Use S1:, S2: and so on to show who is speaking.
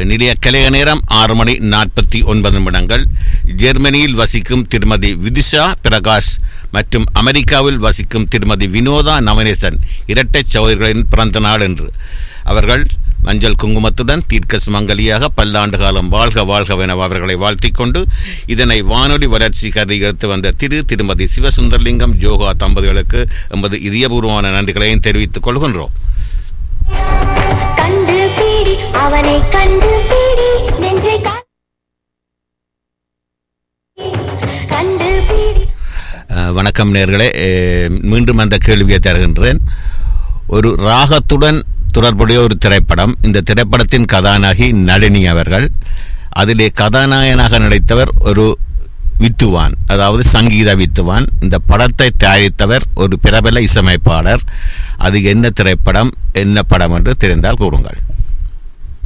S1: நிலைய கலைய நேரம் ஆறு மணி நாற்பத்தி ஒன்பது நிமிடங்கள் ஜெர்மனியில் வசிக்கும் திருமதி விதிஷா பிரகாஷ் மற்றும் அமெரிக்காவில் வசிக்கும் திருமதி வினோதா நவநேசன் இரட்டை சகோதரிகளின் பிறந்த நாள் என்று அவர்கள் மஞ்சள் குங்குமத்துடன் தீர்க்க சுமங்கலியாக பல்லாண்டு காலம் வாழ்க வாழ்கவென அவர்களை வாழ்த்திக் கொண்டு இதனை வானொலி வளர்ச்சி கருதி எடுத்து வந்த திரு திருமதி சிவசுந்தரலிங்கம் ஜோகா தம்பதிகளுக்கு எமது இதயபூர்வமான நன்றிகளையும் தெரிவித்துக் கொள்கின்றோம்
S2: கண்டு பீடி அவனை கண்டு பீடி நெஞ்சை கா- கண்டு பீடி
S1: அஹ், வணக்கம் நேர்களே மீண்டும் அந்த கேள்வியை தருகின்றேன் ஒரு ராகத்துடன் தொடர்புடைய ஒரு திரைப்படம் இந்த திரைப்படத்தின் கதாநாயகி நளினி அவர்கள் அதிலே கதாநாயகனாக நடித்தவர் ஒரு வித்துவான் அதாவது சங்கீத வித்துவான் இந்த படத்தை தயாரித்தவர் ஒரு பிரபல இசையமைப்பாளர் அது என்ன திரைப்படம் என்ன படம் என்று தெரிந்தால் கூறுங்கள்